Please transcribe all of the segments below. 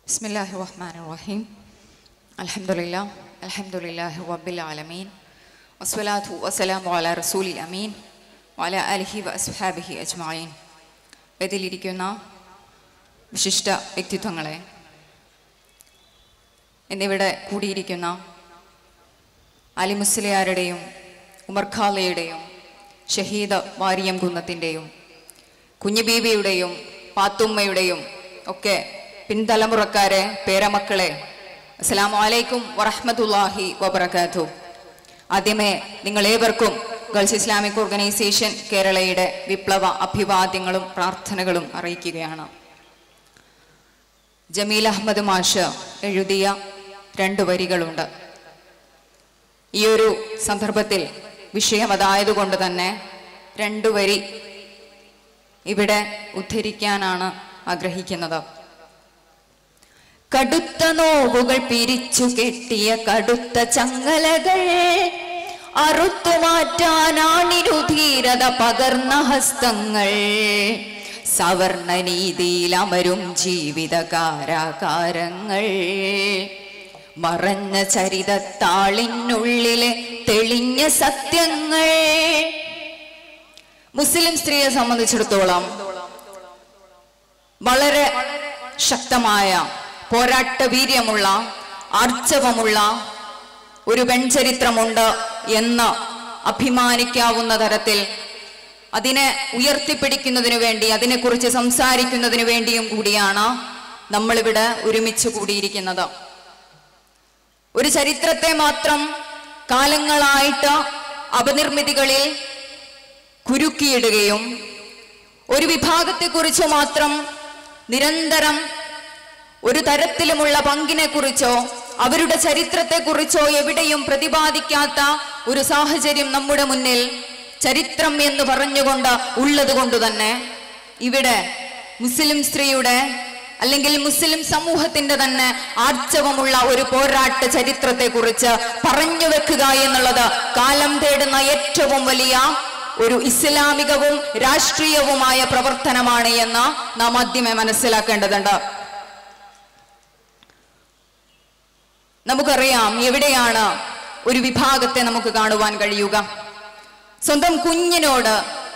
بسم الله الرحمن الرحيم الحمد لله الحمد لله رب العالمين والصلاة والسلام على رسول الأمين وعلى آله وأصحابه أجمعين ഇതിലിരിക്കുന്ന വിശിഷ്ട വ്യക്തിത്വങ്ങളെ എന്നിവിടെ കൂടിയിരിക്കുന്ന അലിമുസ്ലിയാരുടെയും ഉമർഖാലയുടെയും ഷഹീദ് വാരിയം കുന്നത്തിൻ്റെയും കുഞ്ഞുബീവിയുടെയും പാത്തുമ്മയുടെയും ഒക്കെ പിൻതലമുറക്കാരെ പേരമക്കളെ അസ്സലാമു അലൈക്കും വറഹ്മത്തുള്ളാഹി വബറകാതു ആദ്യമേ നിങ്ങളേവർക്കും ഗൾസ് ഇസ്ലാമിക് ഓർഗനൈസേഷൻ കേരളയുടെ വിപ്ലവ അഭിവാദ്യങ്ങളും പ്രാർത്ഥനകളും അറിയിക്കുകയാണ് ജമീൽ അഹമ്മദ് മാഷ് എഴുതിയ രണ്ട് വരികളുണ്ട് ഈ ഒരു സന്ദർഭത്തിൽ വിഷയം അതായതുകൊണ്ട് തന്നെ രണ്ടു വരി ഇവിടെ ഉദ്ധരിക്കാനാണ് ആഗ്രഹിക്കുന്നത് കടുത്ത നോവുകൾ പിരിച്ചു കെട്ടിയ കടുത്ത ചങ്ങലകൾ അറുത്തു മാറ്റാനാണിരു ധീരത പകർന്ന ഹസ്തങ്ങൾ സവർണ നീതിയിൽ അമരും ജീവിത കാരാകാരങ്ങൾ മറഞ്ഞ ചരിതത്താളിനുള്ളിലെ തെളിഞ്ഞ സത്യങ്ങൾ മുസ്ലിം സ്ത്രീയെ സംബന്ധിച്ചിടത്തോളം വളരെ ശക്തമായ പോരാട്ട വീര്യമുള്ള ആർച്ചവമുള്ള ഒരു പെൺചരിത്രമുണ്ട് എന്ന് അഭിമാനിക്കാവുന്ന തരത്തിൽ അതിനെ ഉയർത്തിപ്പിടിക്കുന്നതിനു വേണ്ടി അതിനെക്കുറിച്ച് സംസാരിക്കുന്നതിനു വേണ്ടിയും കൂടിയാണ് നമ്മളിവിടെ ഒരുമിച്ച് കൂടിയിരിക്കുന്നത് ഒരു ചരിത്രത്തെ മാത്രം കാലങ്ങളായിട്ട് അപനിർമ്മിതികളിൽ കുരുക്കിയിടുകയും ഒരു വിഭാഗത്തെക്കുറിച്ച് മാത്രം നിരന്തരം ഒരു തരത്തിലുമുള്ള പങ്കിനെക്കുറിച്ചോ അവരുടെ ചരിത്രത്തെക്കുറിച്ചോ എവിടെയും പ്രതിപാദിക്കാത്ത ഒരു സാഹചര്യം നമ്മുടെ മുന്നിൽ ചരിത്രം എന്ന് പറഞ്ഞുകൊണ്ട് ഉള്ളത് കൊണ്ട് തന്നെ ഇവിടെ മുസ്ലിം സ്ത്രീയുടെ അല്ലെങ്കിൽ മുസ്ലിം സമൂഹത്തിന്റെ തന്നെ ആർച്ചവമുള്ള ഒരു പോരാട്ട ചരിത്രത്തെക്കുറിച്ച് പറഞ്ഞു വെക്കുക എന്നുള്ളത് കാലം തേടുന്ന ഏറ്റവും വലിയ ഒരു ഇസ്ലാമികവും രാഷ്ട്രീയവുമായ പ്രവർത്തനമാണ് എന്ന് നാം ആദ്യമേ മനസ്സിലാക്കേണ്ടതുണ്ട് നമുക്കറിയാം എവിടെയാണ് ഒരു വിഭാഗത്തെ നമുക്ക് കാണുവാൻ കഴിയുക സ്വന്തം കുഞ്ഞിനോട്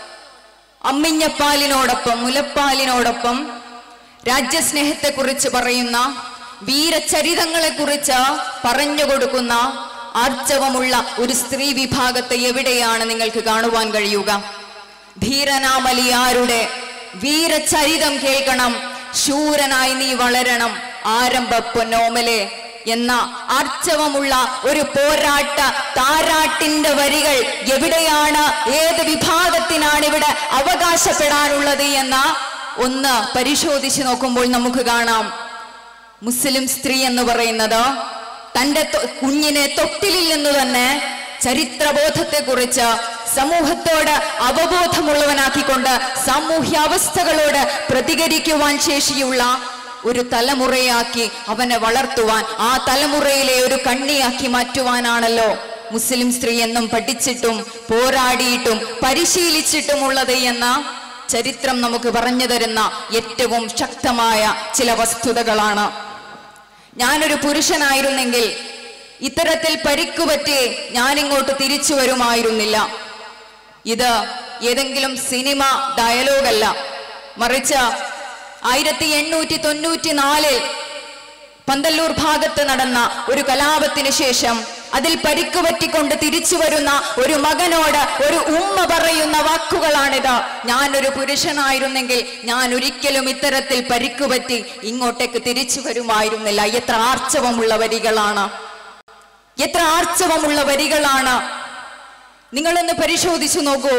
അമ്മിഞ്ഞപ്പാലിനോടൊപ്പം മുലപ്പാലിനോടൊപ്പം രാജ്യസ്നേഹത്തെക്കുറിച്ച് പറയുന്ന വീരചരിതങ്ങളെക്കുറിച്ച് പറഞ്ഞു കൊടുക്കുന്ന ആർജവമുള്ള ഒരു സ്ത്രീ വിഭാഗത്തെ എവിടെയാണ് നിങ്ങൾക്ക് കാണുവാൻ കഴിയുക ധീരനാമലിയാരുടെ വീരചരിതം കേൾക്കണം ശൂരനായി നീ വളരണം ആരംഭ പൊന്നോമലെ എന്ന ആർച്ചവമുള്ള ഒരു പോരാട്ട താരാട്ടിന്റെ വരികൾ എവിടെയാണ് ഏത് വിഭാഗത്തിനാണ് ഇവിടെ അവകാശപ്പെടാനുള്ളത് എന്ന ഒന്ന് പരിശോധിച്ച് നോക്കുമ്പോൾ നമുക്ക് കാണാം മുസ്ലിം സ്ത്രീ എന്ന് പറയുന്നത് തന്റെ തൊ- കുഞ്ഞിനെ തൊട്ടിലിൽ നിന്ന് തന്നെ ചരിത്രബോധത്തെക്കുറിച്ച് സമൂഹത്തോട് അവബോധമുള്ളവനാക്കിക്കൊണ്ട് സാമൂഹ്യ അവസ്ഥകളോട് പ്രതികരിക്കുവാൻ ശേഷിയുള്ള ഒരു തലമുറയാക്കി അവനെ വളർത്തുവാൻ ആ തലമുറയിലെ ഒരു കണ്ണിയാക്കി മാറ്റുവാനാണല്ലോ മുസ്ലിം സ്ത്രീ എന്നും പഠിച്ചിട്ടും പോരാടിയിട്ടും പരിശീലിച്ചിട്ടുമുള്ളത് എന്ന ചരിത്രം നമുക്ക് പറഞ്ഞു തരുന്ന ഏറ്റവും ശക്തമായ ചില വസ്തുതകളാണ് ഞാനൊരു പുരുഷനായിരുന്നെങ്കിൽ ഇത്തരത്തിൽ പരിക്കുപറ്റി ഞാനിങ്ങോട്ട് തിരിച്ചു വരുമായിരുന്നില്ല ഇത് ഏതെങ്കിലും സിനിമ ഡയലോഗല്ല മറിച്ച് ആയിരത്തി എണ്ണൂറ്റി തൊണ്ണൂറ്റി നാലിൽ പന്തല്ലൂർ ഭാഗത്ത് നടന്ന ഒരു കലാപത്തിന് ശേഷം അതിൽ പരിക്ക് പറ്റിക്കൊണ്ട് തിരിച്ചു വരുന്ന ഒരു മകനോട് ഒരു ഉമ്മ പറയുന്ന വാക്കുകളാണിത് ഞാൻ ഒരു പുരുഷനായിരുന്നെങ്കിൽ ഞാൻ ഒരിക്കലും ഇത്തരത്തിൽ പരിക്ക് പറ്റി ഇങ്ങോട്ടേക്ക് തിരിച്ചു വരുമായിരുന്നില്ല എത്ര ആർച്ചവമുള്ള വരികളാണ് എത്ര ആർച്ചവമുള്ള വരികളാണ് നിങ്ങളൊന്ന് പരിശോധിച്ചു നോക്കൂ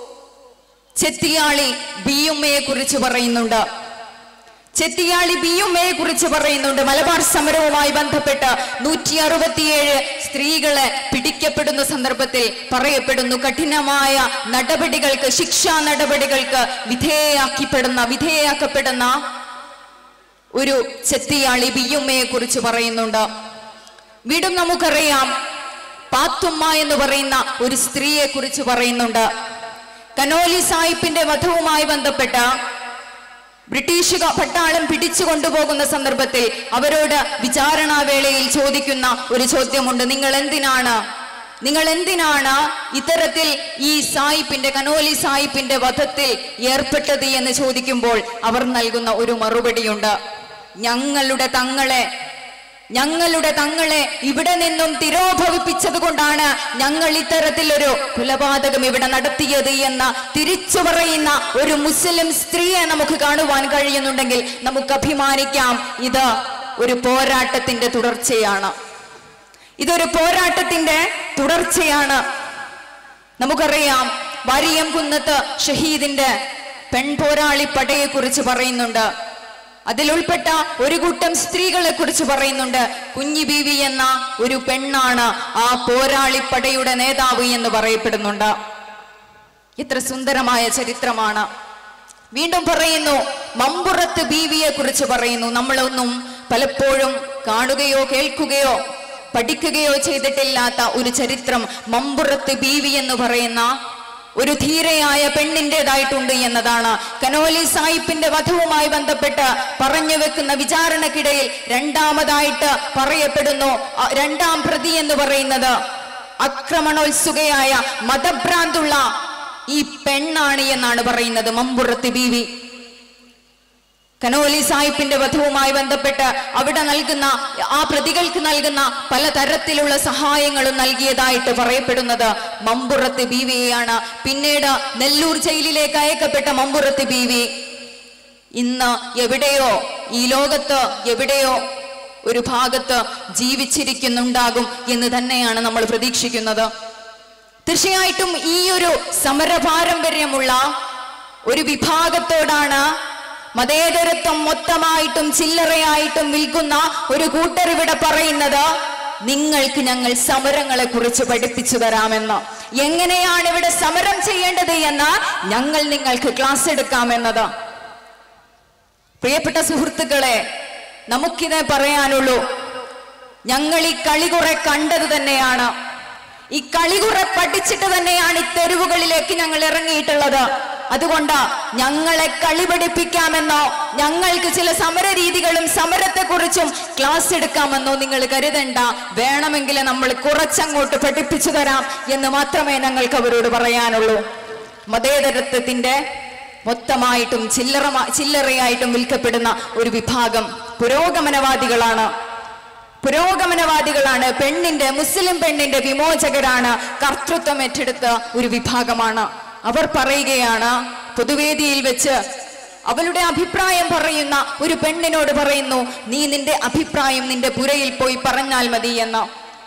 ചെത്തിയാളി ബിയുമ്മയെ കുറിച്ച് പറയുന്നുണ്ട് ചെത്തിയാളി ബിയുമ്മയെ കുറിച്ച് പറയുന്നുണ്ട് മലബാർ സമരവുമായി ബന്ധപ്പെട്ട് നൂറ്റി അറുപത്തിയേഴ് സ്ത്രീകളെ പിടിക്കപ്പെടുന്ന സന്ദർഭത്തിൽ പറയപ്പെടുന്നു കഠിനമായ നടപടികൾക്ക് ശിക്ഷാ നടപടികൾക്ക് വിധേയാക്കിപ്പെടുന്ന വിധേയാക്കപ്പെടുന്ന ഒരു ചെത്തിയാളി ബിയുമ്മയെ കുറിച്ച് പറയുന്നുണ്ട് വീണ്ടും നമുക്കറിയാം പാത്തുമ്മ എന്ന് പറയുന്ന ഒരു സ്ത്രീയെ കുറിച്ച് പറയുന്നുണ്ട് കനോലി സാഹിബിന്റെ വധവുമായി ബന്ധപ്പെട്ട ബ്രിട്ടീഷ് ക- പട്ടാളം പിടിച്ചു കൊണ്ടുപോകുന്ന സന്ദർഭത്തിൽ അവരോട് വിചാരണാവേളയിൽ ചോദിക്കുന്ന ഒരു ചോദ്യമുണ്ട് നിങ്ങൾ എന്തിനാണ് നിങ്ങൾ എന്തിനാണ് ഇത്തരത്തിൽ ഈ സായിപ്പിന്റെ കനോലി സായിപ്പിന്റെ വധത്തിൽ ഏർപ്പെട്ടത് എന്ന് ചോദിക്കുമ്പോൾ അവർ നൽകുന്ന ഒരു മറുപടിയുണ്ട് ഞങ്ങളുടെ തങ്ങളെ ഞങ്ങളുടെ തങ്ങളെ ഇവിടെ നിന്നും തിരോഭവിപ്പിച്ചത് കൊണ്ടാണ് ഞങ്ങൾ ഇത്തരത്തിലൊരു കൊലപാതകം ഇവിടെ നടത്തിയത് എന്ന തിരിച്ചു പറയുന്ന ഒരു മുസ്ലിം സ്ത്രീയെ നമുക്ക് കാണുവാൻ കഴിയുന്നുണ്ടെങ്കിൽ നമുക്ക് അഭിമാനിക്കാം ഇത് ഒരു പോരാട്ടത്തിന്റെ തുടർച്ചയാണ് ഇതൊരു പോരാട്ടത്തിന്റെ തുടർച്ചയാണ് നമുക്കറിയാം വാരിയം കുന്നത്ത് ഷഹീദിന്റെ പെൺപോരാളി പടയെ കുറിച്ച് പറയുന്നുണ്ട് അതിലുൾപ്പെട്ട ഒരു കൂട്ടം സ്ത്രീകളെ കുറിച്ച് പറയുന്നുണ്ട് കുഞ്ഞി ബീവി എന്ന ഒരു പെണ്ണാണ് ആ പോരാളിപ്പടയുടെ നേതാവ് എന്ന് പറയപ്പെടുന്നുണ്ട് എത്ര സുന്ദരമായ ചരിത്രമാണ് വീണ്ടും പറയുന്നു മമ്പുറത്ത് ബീവിയെ കുറിച്ച് പറയുന്നു നമ്മളൊന്നും പലപ്പോഴും കാണുകയോ കേൾക്കുകയോ പഠിക്കുകയോ ചെയ്തിട്ടില്ലാത്ത ഒരു ചരിത്രം മമ്പുറത്ത് ബീവി എന്ന് പറയുന്ന ഒരു ധീരയായ പെണ്ണിൻ്റെതായിട്ടുണ്ട് എന്നതാണ് കനോലി സായിപ്പിന്റെ വധവുമായി ബന്ധപ്പെട്ട് പറഞ്ഞു വെക്കുന്ന വിചാരണക്കിടയിൽ രണ്ടാമതായിട്ട് പറയപ്പെടുന്നു ആ രണ്ടാം പ്രതി എന്ന് പറയുന്നത് ആക്രമണോത്സുകയായ മതഭ്രാന്തുള്ള ഈ പെണ്ണാണ് എന്നാണ് പറയുന്നത് മമ്പുറത്ത് ബീവി കനോലി സാഹിബിന്റെ വധവുമായി ബന്ധപ്പെട്ട് അവിടെ നൽകുന്ന ആ പ്രതികൾക്ക് നൽകുന്ന പല തരത്തിലുള്ള സഹായങ്ങളും നൽകിയതായിട്ട് പറയപ്പെടുന്നത് മമ്പുറത്ത് ബീവിയെയാണ് പിന്നീട് നെല്ലൂർ ജയിലിലേക്ക് അയക്കപ്പെട്ട മമ്പുറത്ത് ബീവി ഇന്ന് എവിടെയോ ഈ ലോകത്ത് എവിടെയോ ഒരു ഭാഗത്ത് ജീവിച്ചിരിക്കുന്നുണ്ടാകും എന്ന് തന്നെയാണ് നമ്മൾ പ്രതീക്ഷിക്കുന്നത് തീർച്ചയായിട്ടും ഈ ഒരു സമര പാരമ്പര്യമുള്ള ഒരു വിഭാഗത്തോടാണ് മതേതരത്വം മൊത്തമായിട്ടും ചില്ലറയായിട്ടും വിൽക്കുന്ന ഒരു കൂട്ടർ ഇവിടെ പറയുന്നത് നിങ്ങൾക്ക് ഞങ്ങൾ സമരങ്ങളെ കുറിച്ച് പഠിപ്പിച്ചു തരാമെന്ന് എങ്ങനെയാണ് ഇവിടെ സമരം ചെയ്യേണ്ടത് എന്ന് ഞങ്ങൾ നിങ്ങൾക്ക് ക്ലാസ് എടുക്കാമെന്നത് പ്രിയപ്പെട്ട സുഹൃത്തുക്കളെ നമുക്കിതേ പറയാനുള്ളൂ ഞങ്ങൾ ഈ കളി കുറെ കണ്ടത് തന്നെയാണ് ഈ കളി കുറെ പഠിച്ചിട്ട് തന്നെയാണ് ഈ തെരുവുകളിലേക്ക് ഞങ്ങൾ ഇറങ്ങിയിട്ടുള്ളത് അതുകൊണ്ട് ഞങ്ങളെ കളി പഠിപ്പിക്കാമെന്നോ ഞങ്ങൾക്ക് ചില സമര രീതികളും സമരത്തെക്കുറിച്ചും ക്ലാസ് എടുക്കാമെന്നോ നിങ്ങൾ കരുതണ്ട വേണമെങ്കിൽ നമ്മൾ കുറച്ചങ്ങോട്ട് പഠിപ്പിച്ചു തരാം എന്ന് മാത്രമേ ഞങ്ങൾക്ക് അവരോട് പറയാനുള്ളൂ മതേതരത്വത്തിന്റെ മൊത്തമായിട്ടും ചില്ലറ ചില്ലറയായിട്ടും വിൽക്കപ്പെടുന്ന ഒരു വിഭാഗം പുരോഗമനവാദികളാണ് പുരോഗമനവാദികളാണ് പെണ്ണിന്റെ മുസ്ലിം പെണ്ണിന്റെ വിമോചകരാണ് കർത്തൃത്വം ഏറ്റെടുത്ത ഒരു വിഭാഗമാണ് അവർ പറയുകയാണ് പൊതുവേദിയിൽ വെച്ച് അവളുടെ അഭിപ്രായം പറയുന്ന ഒരു പെണ്ണിനോട് പറയുന്നു നീ നിന്റെ അഭിപ്രായം നിന്റെ പുരയിൽ പോയി പറഞ്ഞാൽ മതി എന്ന്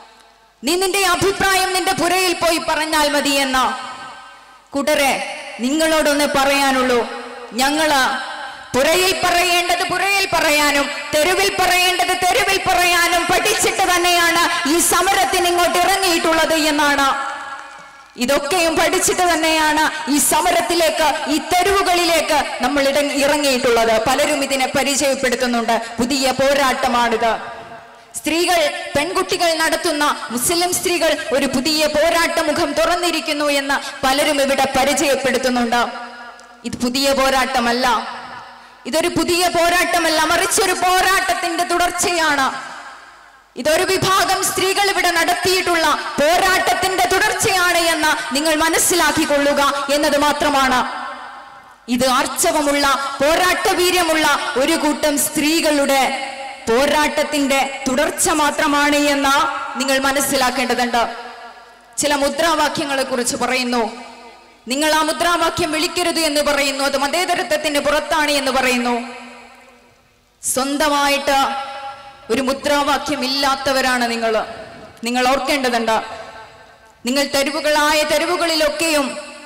നീ നിന്റെ അഭിപ്രായം നിന്റെ പുരയിൽ പോയി പറഞ്ഞാൽ മതി എന്ന് കൂട്ടരെ നിങ്ങളോടൊന്ന് പറയാനുള്ളൂ ഞങ്ങള് പുരയിൽ പറയേണ്ടത് പുരയിൽ പറയാനും തെരുവിൽ പറയേണ്ടത് തെരുവിൽ പറയാനും പഠിച്ചിട്ട് തന്നെയാണ് ഈ സമരത്തിന് ഇങ്ങോട്ട് ഇറങ്ങിയിട്ടുള്ളത് എന്നാണ് ഇതൊക്കെയും പഠിച്ചിട്ട് തന്നെയാണ് ഈ സമരത്തിലേക്ക് ഈ തെരുവുകളിലേക്ക് നമ്മൾ ഇട- ഇറങ്ങിയിട്ടുള്ളത് പലരും ഇതിനെ പരിചയപ്പെടുത്തുന്നുണ്ട് പുതിയ പോരാട്ടമാണിത് സ്ത്രീകൾ പെൺകുട്ടികൾ നടത്തുന്ന മുസ്ലിം സ്ത്രീകൾ ഒരു പുതിയ പോരാട്ട മുഖം തുറന്നിരിക്കുന്നു എന്ന് പലരും ഇവിടെ പരിചയപ്പെടുത്തുന്നുണ്ട് ഇത് പുതിയ പോരാട്ടമല്ല ഇതൊരു പുതിയ പോരാട്ടമല്ല മറിച്ചൊരു പോരാട്ടത്തിന്റെ തുടർച്ചയാണ് ഇതൊരു വിഭാഗം സ്ത്രീകൾ ഇവിടെ നടത്തിയിട്ടുള്ള പോരാട്ടത്തിന്റെ തുടർച്ചയാണ് എന്ന് നിങ്ങൾ മനസ്സിലാക്കിക്കൊള്ളുക എന്നത് മാത്രമാണ് ഇത് ആർച്ചവമുള്ള പോരാട്ട വീര്യമുള്ള ഒരു കൂട്ടം സ്ത്രീകളുടെ പോരാട്ടത്തിന്റെ തുടർച്ച മാത്രമാണ് എന്ന് നിങ്ങൾ മനസ്സിലാക്കേണ്ടതുണ്ട് ചില മുദ്രാവാക്യങ്ങളെ കുറിച്ച് പറയുന്നു നിങ്ങൾ ആ മുദ്രാവാക്യം വിളിക്കരുത് എന്ന് പറയുന്നു അത് മതേതരത്വത്തിന്റെ പുറത്താണ് എന്ന് പറയുന്നു സ്വന്തമായിട്ട് ഒരു മുദ്രാവാക്യം ഇല്ലാത്തവരാണ് നിങ്ങൾ നിങ്ങൾ ഓർക്കേണ്ടതുണ്ട് നിങ്ങൾ തെരുവുകളായ തെരുവുകളിലൊക്കെയും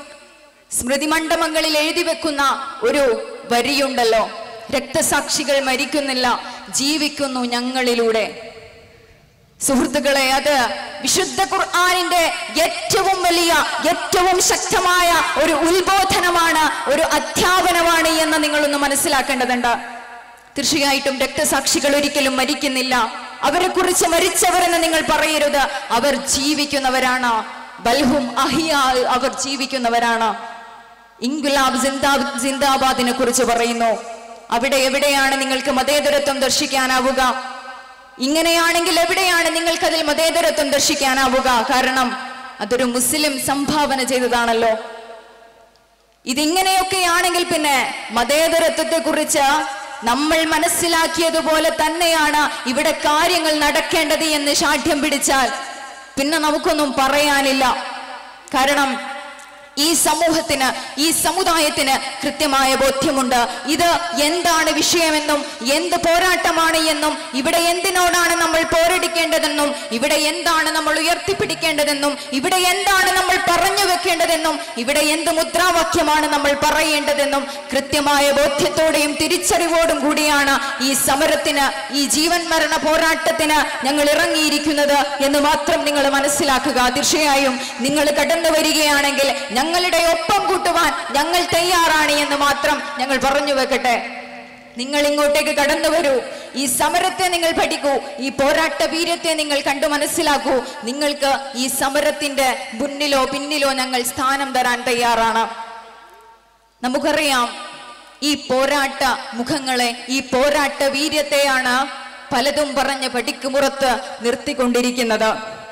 സ്മൃതി മണ്ഡപങ്ങളിൽ എഴുതി വെക്കുന്ന ഒരു വരിയുണ്ടല്ലോ രക്തസാക്ഷികൾ മരിക്കുന്നില്ല ജീവിക്കുന്നു ഞങ്ങളിലൂടെ സുഹൃത്തുക്കളെ അത് വിശുദ്ധ ഖുർആാനിന്റെ ഏറ്റവും വലിയ ഏറ്റവും ശക്തമായ ഒരു ഉത്ബോധനമാണ് ഒരു അധ്യാപനമാണ് എന്ന് നിങ്ങളൊന്ന് മനസ്സിലാക്കേണ്ടതുണ്ട് തീർച്ചയായിട്ടും രക്തസാക്ഷികൾ ഒരിക്കലും മരിക്കുന്നില്ല അവരെ കുറിച്ച് മരിച്ചവരെന്ന് നിങ്ങൾ പറയരുത് അവർ ജീവിക്കുന്നവരാണ് ബൽഹും അഹിയ അവർ ജീവിക്കുന്നവരാണ് ഇൻഗുലാബ് സിന്ദാബ് സിന്ദാബാദിനെ കുറിച്ച് പറയുന്നു അവിടെ എവിടെയാണ് നിങ്ങൾക്ക് മതേതരത്വം ദർശിക്കാനാവുക ഇങ്ങനെയാണെങ്കിൽ എവിടെയാണ് നിങ്ങൾക്കതിൽ മതേതരത്വം ദർശിക്കാനാവുക കാരണം അതൊരു മുസ്ലിം സംഭാവന ചെയ്തതാണല്ലോ ഇതിങ്ങനെയൊക്കെയാണെങ്കിൽ പിന്നെ മതേതരത്വത്തെ കുറിച്ച് നമ്മൾ മനസ്സിലാക്കിയതുപോലെ തന്നെയാണ് ഇവിടെ കാര്യങ്ങൾ നടക്കേണ്ടത് എന്ന് ശാഠ്യം പിടിച്ചാൽ പിന്നെ നമുക്കൊന്നും പറയാനില്ല കാരണം ഈ സമൂഹത്തിന് ഈ സമുദായത്തിന് കൃത്യമായ ബോധ്യമുണ്ട് ഇത് എന്താണ് വിഷയമെന്നും എന്ത് പോരാട്ടമാണ് എന്നും ഇവിടെ എന്തിനോടാണ് നമ്മൾ പോരടിക്കേണ്ടതെന്നും ഇവിടെ എന്താണ് നമ്മൾ ഉയർത്തിപ്പിടിക്കേണ്ടതെന്നും ഇവിടെ എന്താണ് നമ്മൾ പറഞ്ഞു വെക്കേണ്ടതെന്നും ഇവിടെ എന്ത് മുദ്രാവാക്യമാണ് നമ്മൾ പറയേണ്ടതെന്നും കൃത്യമായ ബോധ്യത്തോടെയും തിരിച്ചറിവോടും കൂടിയാണ് ഈ സമരത്തിന് ഈ ജീവൻ മരണ പോരാട്ടത്തിന് ഞങ്ങൾ ഇറങ്ങിയിരിക്കുന്നത് എന്ന് മാത്രം നിങ്ങൾ മനസ്സിലാക്കുക തീർച്ചയായും നിങ്ങൾ കടന്നു വരികയാണെങ്കിൽ ഞങ്ങളുടെ ഒപ്പം കൂട്ടുവാൻ ഞങ്ങൾ തയ്യാറാണ് എന്ന് മാത്രം ഞങ്ങൾ പറഞ്ഞു വെക്കട്ടെ നിങ്ങൾ ഇങ്ങോട്ടേക്ക് കടന്നു വരൂ ഈ സമരത്തെ നിങ്ങൾ പഠിക്കൂ ഈ പോരാട്ട വീര്യത്തെ നിങ്ങൾ കണ്ടു മനസ്സിലാക്കൂ നിങ്ങൾക്ക് ഈ സമരത്തിന്റെ മുന്നിലോ പിന്നിലോ ഞങ്ങൾ സ്ഥാനം തരാൻ തയ്യാറാണ് നമുക്കറിയാം ഈ പോരാട്ട മുഖങ്ങളെ ഈ പോരാട്ട വീര്യത്തെയാണ് പലതും പറഞ്ഞ് പടിക്കുമുറത്ത് നിർത്തിക്കൊണ്ടിരിക്കുന്നത്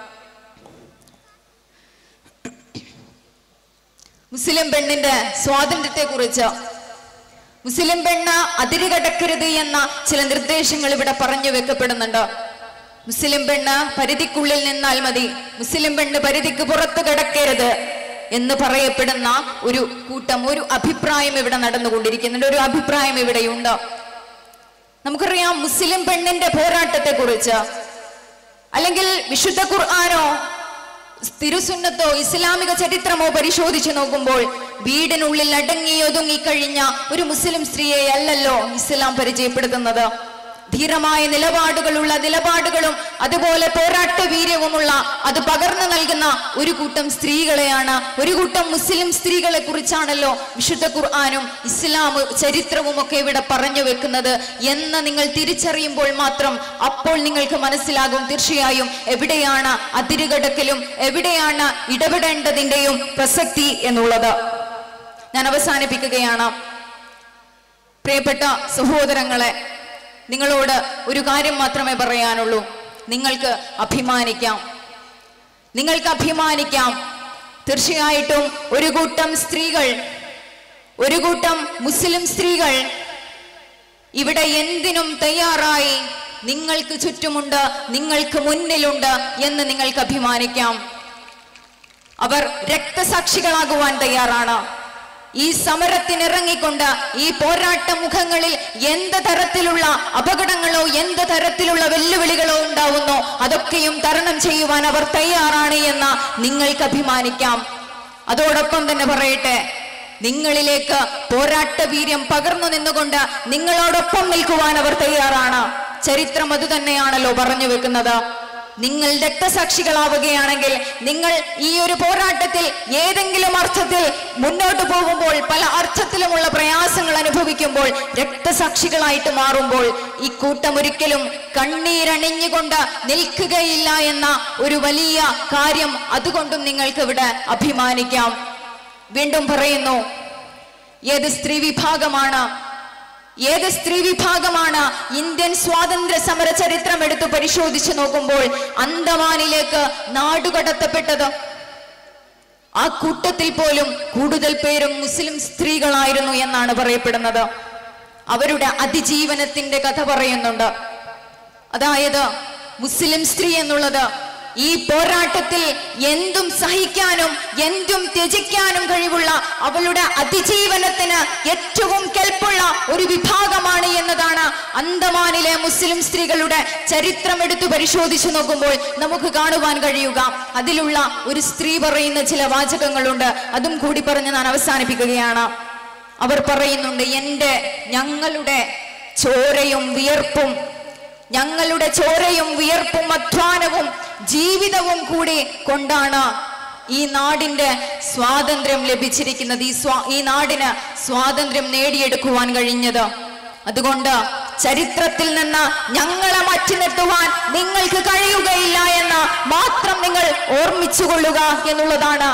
മുസ്ലിം പെണ്ണിന്റെ സ്വാതന്ത്ര്യത്തെ കുറിച്ച് മുസ്ലിം പെണ്ണ് അതിരുകടക്കരുത് എന്ന ചില നിർദ്ദേശങ്ങൾ ഇവിടെ പറഞ്ഞു വെക്കപ്പെടുന്നുണ്ട് മുസ്ലിം പെണ്ണ് പരിധിക്കുള്ളിൽ നിന്നാൽ മതി മുസ്ലിം പെണ്ണ് പരിധിക്ക് പുറത്ത് കിടക്കരുത് എന്ന് പറയപ്പെടുന്ന ഒരു കൂട്ടം ഒരു അഭിപ്രായം ഇവിടെ നടന്നുകൊണ്ടിരിക്കുന്നുണ്ട് ഒരു അഭിപ്രായം ഇവിടെയുണ്ട് നമുക്കറിയാം മുസ്ലിം പെണ്ണിന്റെ പോരാട്ടത്തെ കുറിച്ച് അല്ലെങ്കിൽ വിശുദ്ധ ഖുർആാനോ തിരുസുന്നത്തോ ഇസ്ലാമിക ചരിത്രമോ പരിശോധിച്ചു നോക്കുമ്പോൾ വീടിനുള്ളിൽ അടങ്ങി ഒതുങ്ങി കഴിഞ്ഞ ഒരു മുസ്ലിം സ്ത്രീയെ അല്ലല്ലോ ഇസ്ലാം പരിചയപ്പെടുത്തുന്നത് ധീരമായ നിലപാടുകളുള്ള നിലപാടുകളും അതുപോലെ പോരാട്ട വീര്യവുമുള്ള അത് പകർന്നു നൽകുന്ന ഒരു കൂട്ടം സ്ത്രീകളെയാണ് ഒരു കൂട്ടം മുസ്ലിം സ്ത്രീകളെ കുറിച്ചാണല്ലോ വിശുദ്ധ ഖുർആാനും ഇസ്ലാം ചരിത്രവും ഒക്കെ ഇവിടെ പറഞ്ഞു വെക്കുന്നത് എന്ന് നിങ്ങൾ തിരിച്ചറിയുമ്പോൾ മാത്രം അപ്പോൾ നിങ്ങൾക്ക് മനസ്സിലാകും തീർച്ചയായും എവിടെയാണ് അതിരുകടക്കലും എവിടെയാണ് ഇടപെടേണ്ടതിന്റെയും പ്രസക്തി എന്നുള്ളത് ഞാൻ അവസാനിപ്പിക്കുകയാണ് പ്രിയപ്പെട്ട സഹോദരങ്ങളെ നിങ്ങളോട് ഒരു കാര്യം മാത്രമേ പറയാനുള്ളൂ നിങ്ങൾക്ക് അഭിമാനിക്കാം നിങ്ങൾക്ക് അഭിമാനിക്കാം തീർച്ചയായിട്ടും ഒരു കൂട്ടം സ്ത്രീകൾ ഒരു കൂട്ടം മുസ്ലിം സ്ത്രീകൾ ഇവിടെ എന്തിനും തയ്യാറായി നിങ്ങൾക്ക് ചുറ്റുമുണ്ട് നിങ്ങൾക്ക് മുന്നിലുണ്ട് എന്ന് നിങ്ങൾക്ക് അഭിമാനിക്കാം അവർ രക്തസാക്ഷികളാകുവാൻ തയ്യാറാണ് ഈ സമരത്തിനിറങ്ങിക്കൊണ്ട് ഈ പോരാട്ട മുഖങ്ങളിൽ എന്ത് തരത്തിലുള്ള അപകടങ്ങളോ എന്ത് തരത്തിലുള്ള വെല്ലുവിളികളോ ഉണ്ടാവുന്നോ അതൊക്കെയും തരണം ചെയ്യുവാൻ അവർ തയ്യാറാണ് എന്ന് നിങ്ങൾക്ക് അഭിമാനിക്കാം അതോടൊപ്പം തന്നെ പറയട്ടെ നിങ്ങളിലേക്ക് പോരാട്ട വീര്യം പകർന്നു നിന്നുകൊണ്ട് നിങ്ങളോടൊപ്പം നിൽക്കുവാൻ അവർ തയ്യാറാണ് ചരിത്രം അത് തന്നെയാണല്ലോ പറഞ്ഞു വെക്കുന്നത് നിങ്ങൾ രക്തസാക്ഷികളാവുകയാണെങ്കിൽ നിങ്ങൾ ഈ ഒരു പോരാട്ടത്തിൽ ഏതെങ്കിലും അർത്ഥത്തിൽ മുന്നോട്ട് പോകുമ്പോൾ പല അർത്ഥത്തിലുമുള്ള പ്രയാസങ്ങൾ അനുഭവിക്കുമ്പോൾ രക്തസാക്ഷികളായിട്ട് മാറുമ്പോൾ ഈ കൂട്ടം ഒരിക്കലും കണ്ണീരണിഞ്ഞുകൊണ്ട് നിൽക്കുകയില്ല എന്ന ഒരു വലിയ കാര്യം അതുകൊണ്ടും നിങ്ങൾക്ക് ഇവിടെ അഭിമാനിക്കാം വീണ്ടും പറയുന്നു ഏത് സ്ത്രീ വിഭാഗമാണ് ഏത് സ്ത്രീ വിഭാഗമാണ് ഇന്ത്യൻ സ്വാതന്ത്ര്യ സമര ചരിത്രം എടുത്തു പരിശോധിച്ചു നോക്കുമ്പോൾ അന്തമാനിലേക്ക് നാടുകടത്തപ്പെട്ടത് ആ കൂട്ടത്തിൽ പോലും കൂടുതൽ പേരും മുസ്ലിം സ്ത്രീകളായിരുന്നു എന്നാണ് പറയപ്പെടുന്നത് അവരുടെ അതിജീവനത്തിന്റെ കഥ പറയുന്നുണ്ട് അതായത് മുസ്ലിം സ്ത്രീ എന്നുള്ളത് ഈ പോരാട്ടത്തിൽ എന്തും സഹിക്കാനും എന്തും ത്യജിക്കാനും കഴിവുള്ള അവളുടെ അതിജീവനത്തിന് ഏറ്റവും കെൽപ്പുള്ള ഒരു വിഭാഗമാണ് എന്നതാണ് അന്തമാനിലെ മുസ്ലിം സ്ത്രീകളുടെ ചരിത്രം എടുത്തു പരിശോധിച്ചു നോക്കുമ്പോൾ നമുക്ക് കാണുവാൻ കഴിയുക അതിലുള്ള ഒരു സ്ത്രീ പറയുന്ന ചില വാചകങ്ങളുണ്ട് അതും കൂടി പറഞ്ഞ് ഞാൻ അവസാനിപ്പിക്കുകയാണ് അവർ പറയുന്നുണ്ട് എൻ്റെ ഞങ്ങളുടെ ചോരയും വിയർപ്പും ഞങ്ങളുടെ ചോരയും വിയർപ്പും അധ്വാനവും ജീവിതവും കൂടി കൊണ്ടാണ് ഈ നാടിന്റെ സ്വാതന്ത്ര്യം ലഭിച്ചിരിക്കുന്നത് ഈ സ്വാ ഈ നാടിന് സ്വാതന്ത്ര്യം നേടിയെടുക്കുവാൻ കഴിഞ്ഞത് അതുകൊണ്ട് ചരിത്രത്തിൽ നിന്ന് ഞങ്ങളെ മാറ്റി നിർത്തുവാൻ നിങ്ങൾക്ക് കഴിയുകയില്ല എന്ന് മാത്രം നിങ്ങൾ ഓർമ്മിച്ചുകൊള്ളുക എന്നുള്ളതാണ്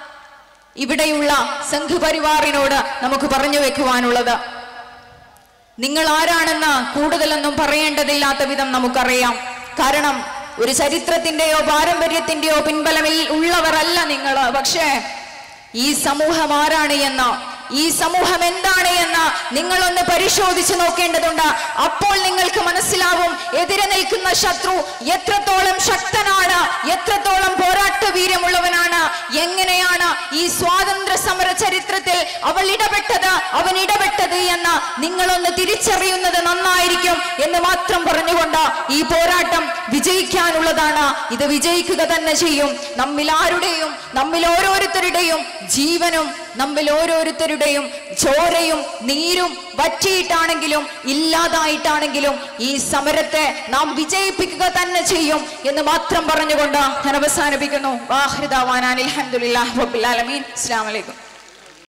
ഇവിടെയുള്ള സംഘപരിവാറിനോട് നമുക്ക് പറഞ്ഞു വെക്കുവാനുള്ളത് നിങ്ങൾ ആരാണെന്ന് കൂടുതലൊന്നും പറയേണ്ടതില്ലാത്ത വിധം നമുക്കറിയാം കാരണം ഒരു ചരിത്രത്തിന്റെയോ പാരമ്പര്യത്തിന്റെയോ പിൻബലമിൽ ഉള്ളവരല്ല നിങ്ങൾ പക്ഷേ ഈ സമൂഹം ആരാണ് എന്ന് ഈ സമൂഹം എന്താണ് എന്ന് നിങ്ങളൊന്ന് പരിശോധിച്ച് നോക്കേണ്ടതുണ്ട് അപ്പോൾ നിങ്ങൾക്ക് മനസ്സിലാവും എതിരെ നിൽക്കുന്ന ശത്രു എത്രത്തോളം ശക്തനാണ് എത്രത്തോളം പോരാട്ട വീര്യമുള്ളവനാണ് എങ്ങനെയാണ് ഈ സ്വാതന്ത്ര്യ സമര ചരിത്രത്തിൽ അവൾ ഇടപെട്ടത് അവൻ ഇടപെട്ടത് എന്ന് നിങ്ങളൊന്ന് തിരിച്ചറിയുന്നത് നന്നായിരിക്കും എന്ന് മാത്രം പറഞ്ഞുകൊണ്ട് ഈ പോരാട്ടം വിജയിക്കാനുള്ളതാണ് ഇത് വിജയിക്കുക തന്നെ ചെയ്യും നമ്മിൽ ആരുടെയും നമ്മിൽ ഓരോരുത്തരുടെയും ജീവനും നമ്മിൽ ഓരോരുത്തരുടെയും ചോരയും നീരും വറ്റിയിട്ടാണെങ്കിലും ഇല്ലാതായിട്ടാണെങ്കിലും ഈ സമരത്തെ നാം വിജയിപ്പിക്കുക തന്നെ ചെയ്യും എന്ന് മാത്രം പറഞ്ഞുകൊണ്ട് ഞാൻ അവസാനിപ്പിക്കുന്നു വാഹൃദാവാനാൻ അലഹമുല്ലാ റബ്ബിൽ ആലമീൻ അസ്സലാമു അലൈക്കും